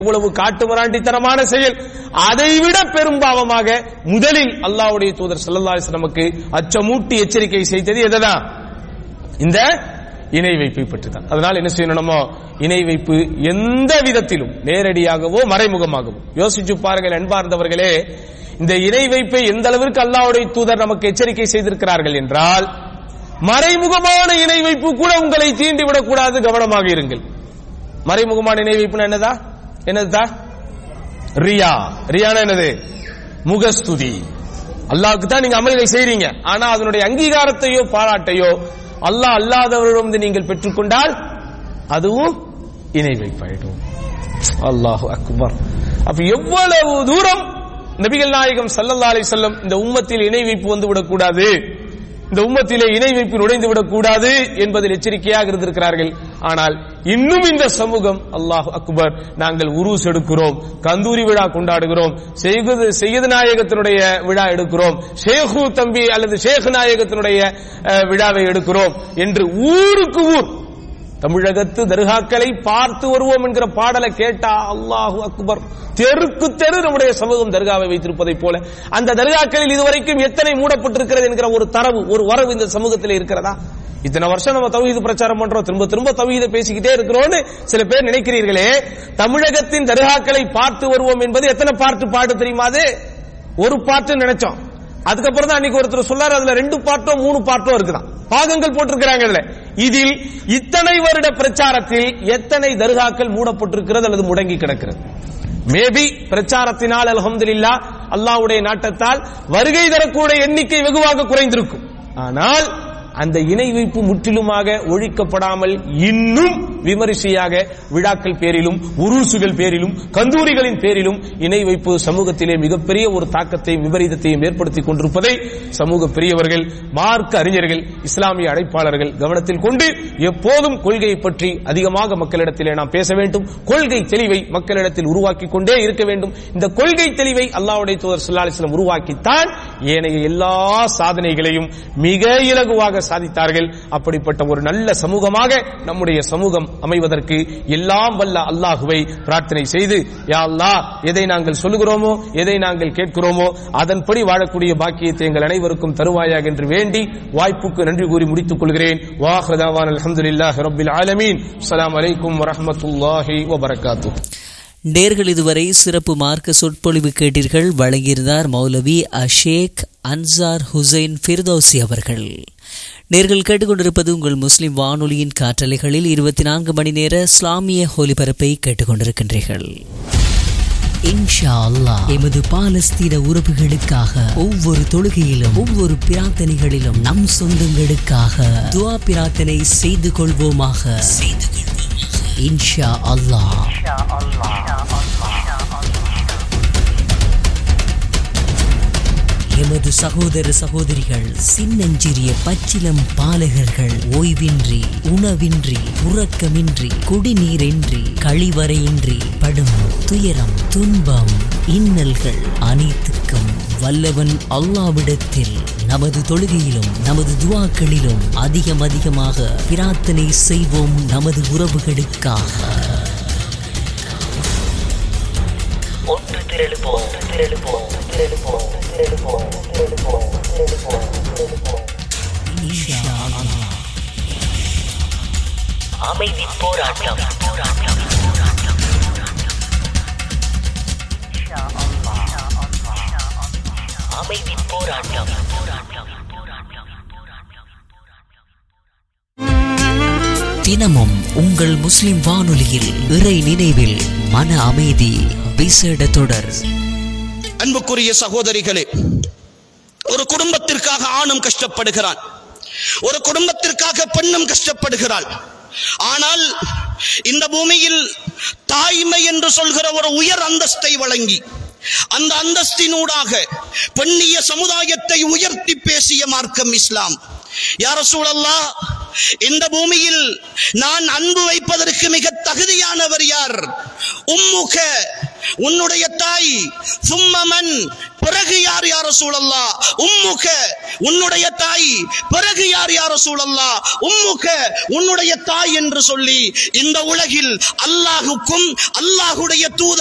இவ்வளவு காட்டுமிராண்டித்தனமான செயல் அதைவிட பெரும்பாவமாக முதலில் அல்லாஹ்வுடைய தூதர் ஸல்லல்லாஹு அலைஹி வஸல்லம் நமக்கு அச்சமூட்டி எச்சரிக்கை செய்தது எதுதான் இந்த இணை வைப்பை பற்றி தான் அதனால் என்ன செய்யணும் நம்ம இணை வைப்பு எந்த விதத்திலும் நேரடியாகவோ மறைமுகமாகவோ யோசிச்சு பாருங்கள் அன்பார்ந்தவர்களே இந்த இணை வைப்பை எந்த அளவிற்கு அல்லாஹ்வுடைய தூதர் நமக்கு எச்சரிக்கை செய்திருக்கிறார்கள் என்றால் மறைமுகமான இணை வைப்பு கூட உங்களை தீண்டி விடக்கூடாது கவனமாக இருங்கள் மறைமுகமான இணை வைப்புனா என்னதா என்னதுதா ரியா ரியானா என்னது முகஸ்துதி அல்லாஹ்வுக்கு தான் நீங்க அமல்கள் செய்றீங்க ஆனா அதனுடைய அங்கீகாரத்தையோ பாராட்டையோ அல்லாஹ் அல்லாதவரிடம் நீங்கள் பெற்றுக்கொண்டால் அதுவும் இணை வைப்பாயிடும் அல்லாஹு அக்பர் அப்ப எவ்வளவு தூரம் நபிகள் நாயகம் ஸல்லல்லாஹு அலைஹி வஸல்லம் இந்த உம்மத்தில் இணை வைப்பு வந்து விடக்கூடாது இந்த உம்மத்திலே இணை வைப்பு நுழைந்து விடக்கூடாது என்பதில் எச்சரிக்கையாக இருந்திருக்கிறார்கள் ஆனால் இன்னும் இந்த சமூகம் அல்லாஹ் அக்பர் நாங்கள் உருஸ் எடுக்கிறோம் கந்தூரி விழா கொண்டாடுகிறோம் செய்குது செய்யது நாயகத்தினுடைய விழா எடுக்கிறோம் ஷேகு தம்பி அல்லது ஷேக் நாயகத்தினுடைய அஹ், விழாவை எடுக்கிறோம் என்று ஊருக்கு ஊர் தமிழகத்து தர்காக்களை பார்த்து வருவோம் என்கிற பாடலை கேட்டா அல்லாஹு அக்பர் தெருக்கு தெரு நம்முடைய சமூகம் தர்காவை வைத்திருப்பதை போல அந்த தர்காக்களில் இதுவரைக்கும் எத்தனை மூடப்பட்டிருக்கிறது என்கிற ஒரு தரவு ஒரு வரவு இந்த சமூகத்தில் இருக்கிறதா இத்தனை வருஷம் நம்ம தௌஹீது பிரச்சாரம் பண்றோம் திரும்ப திரும்ப தௌஹீதை பேசிக்கிட்டே இருக்கிறோம்னு சில பேர் நினைக்கிறீர்களே தமிழகத்தின் தர்காக்களை பார்த்து வருவோம் என்பது எத்தனை பாட்டு பாட்டு தெரியுமா அது ஒரு பாட்டு நினைச்சோம் அதுக்கப்புறம் தான் அன்னைக்கு ஒருத்தர் சொல்லாரு அதுல ரெண்டு பாட்டோ மூணு பாட்டோ இருக்குதான் பாகங்கள் போட்டிருக்கிறாங்க அதுல இதில் இத்தனை வருட பிரச்சாரத்தில் எத்தனை தர்காக்கள் மூடப்பட்டிருக்கிறது அல்லது முடங்கி கிடக்கிறது மேபி பிரச்சாரத்தினால் அல்ஹம்துலில்லா அல்லாஹ்வுடைய நாட்டத்தால் வருகை தரக்கூடிய எண்ணிக்கை வெகுவாக குறைந்திருக்கும் ஆனால் அந்த இணை வைப்பு முற்றிலுமாக ஒழிக்கப்படாமல் இன்னும் விமரிசையாக விழாக்கள் பேரிலும் உருசுகள் பேரிலும் கந்தூரிகளின் பேரிலும் இணை வைப்பு சமூகத்திலே மிகப்பெரிய ஒரு தாக்கத்தையும் விபரீதத்தையும் ஏற்படுத்திக் கொண்டிருப்பதை சமூக பெரியவர்கள் மார்க்க அறிஞர்கள் இஸ்லாமிய அழைப்பாளர்கள் கவனத்தில் கொண்டு எப்போதும் கொள்கையை பற்றி அதிகமாக மக்களிடத்திலே நாம் பேச வேண்டும் கொள்கை தெளிவை மக்களிடத்தில் உருவாக்கி கொண்டே இருக்க வேண்டும் இந்த கொள்கை தெளிவை அல்லாஹ்வுடைய தூதர் ஸல்லல்லாஹு அலைஹி வஸல்லம் உருவாக்கித்தான் ஏனைய எல்லா சாதனைகளையும் மிக இலகுவாக சாதித்தார்கள் அப்படிப்பட்ட ஒரு நல்ல சமூகமாக நம்முடைய சமூகம் அமைவதற்கு எல்லாம் வல்ல அல்லாஹுவை பிரார்த்தனை செய்து யா அல்லாஹ் எதை நாங்கள் சொல்லுகிறோமோ எதை நாங்கள் கேட்கிறோமோ அதன்படி வாழக்கூடிய பாக்கியத்தை எங்கள் அனைவருக்கும் தருவாயாக என்று வேண்டி வாய்ப்புக்கு நன்றி கூறி முடித்துக் கொள்கிறேன் வாஹ்ரதாவான் அல்ஹம்துலில்லாஹி ரப்பில் ஆலமீன் அஸ்ஸலாமு அலைக்கும் வரஹ்மத்துல்லாஹி வபரகாத்துஹு நேர்கள் இதுவரை சிறப்பு மார்க்க சொற்பொழிவு கேட்டீர்கள் வழங்கியிருந்தார் மௌலவி அஷேக் அன்சார் ஹுசைன் ஃபிர்தௌசி அவர்கள் நேர்கள் கேட்டுக்கொண்டிருப்பது உங்கள் முஸ்லிம் வானொலியின் காற்றலைகளில் இருபத்தி நான்கு மணி நேர இஸ்லாமிய ஒலிபரப்பை கேட்டுக்கொண்டிருக்கின்றீர்கள் இன்ஷா அல்லாஹ் எமது பாலஸ்தீன உறவுகளுக்காக ஒவ்வொரு தொழுகையிலும் ஒவ்வொரு பிரார்த்தனைகளிலும் நம் சொந்தங்களுக்காக துஆ பிரார்த்தனை செய்து கொள்வோமாக செய்து கொள்வோமாக இன்ஷா அல்லாஹ் எமது சகோதர சகோதரிகள் சின்னஞ்சிறிய பச்சிலம் பாலகர்கள் ஓய்வின்றி உணவின்றி உறக்கமின்றி குடிநீரின்றி கழிவறையின்றி படும் துயரம் துன்பம் இன்னல்கள் அனைத்துக்கும் வல்லவன் அல்லாவிடத்தில் நமது தொழுகையிலும் நமது துவாக்களிலும் அதிகம் அதிகமாக பிரார்த்தனை செய்வோம் நமது உறவுகளுக்காக ஒன்று திரளுவோம் திரளுவோம் திரளுவோம் திரளுவோம் திரளுவோம் திரளுவோம் திரளுவோம் இன்ஷா அல்லாஹ் அமைதி போராட்டம் போராட்டம் போராட்டம் அமைதி போராட்டம் போராட்டம் தினமும் உங்கள் முஸ்லிம் வானொலியில் இறை நினைவில் மன அமைதி விசேட தொடர் அன்புக்குரிய சகோதரிகளே ஒரு குடும்பத்திற்காக ஆணும் கஷ்டப்படுகிறான் ஒரு குடும்பத்திற்காக பெண்ணும் கஷ்டப்படுகிறாள் ஆனால் இந்த பூமியில் தாய்மை என்று சொல்கிற ஒரு உயர் அந்தஸ்தை வழங்கி அந்த அந்தஸ்தினூடாக பெண்ணிய சமுதாயத்தை உயர்த்தி பேசிய மார்க்கம் இஸ்லாம் யார சூழல்லா இந்த பூமியில் நான் அன்பு வைப்பதற்கு மிக தகுதியானவர் யார் உம்முக உன்னுடைய தாய் சும்மமன் பிறகு யார் யார சூழல்லா உம்முக உன்னுடைய தாய் பிறகு யார் யார் சூழல்லா உம்முக உன்னுடைய தாய் என்று சொல்லி இந்த உலகில் அல்லாஹுக்கும் அல்லாஹுடைய தூதர்